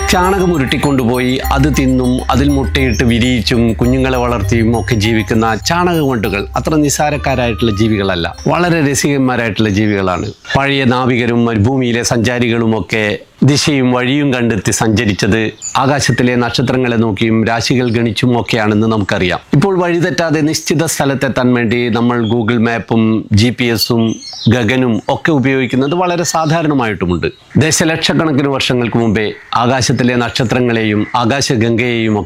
ചാണകം ഉരുട്ടിക്കൊണ്ടുപോയി അത് തിന്നും അതിൽ മുട്ടയിട്ട് വിരിയിച്ചും കുഞ്ഞുങ്ങളെ വളർത്തിയും ഒക്കെ ജീവിക്കുന്ന ചാണകവണ്ടുകൾ അത്ര നിസ്സാരക്കാരായിട്ടുള്ള ജീവികളല്ല വളരെ രസികന്മാരായിട്ടുള്ള ജീവികളാണ് പഴയ നാവികരും മരുഭൂമിയിലെ സഞ്ചാരികളുമൊക്കെ ദിശയും വഴിയും കണ്ടെത്തി സഞ്ചരിച്ചത് ആകാശത്തിലെ നക്ഷത്രങ്ങളെ നോക്കിയും രാശികൾ ഗണിച്ചും ഒക്കെയാണെന്ന് നമുക്കറിയാം ഇപ്പോൾ വഴിതെറ്റാതെ നിശ്ചിത സ്ഥലത്തെത്താൻ വേണ്ടി നമ്മൾ ഗൂഗിൾ മാപ്പും ജി പി എസും ഗഗനും ഒക്കെ ഉപയോഗിക്കുന്നത് വളരെ സാധാരണമായിട്ടുമുണ്ട് ദശലക്ഷക്കണക്കിന് വർഷങ്ങൾക്ക് മുമ്പേ ആകാശത്തിലെ നക്ഷത്രങ്ങളെയും ആകാശഗംഗയെയും ഒക്കെ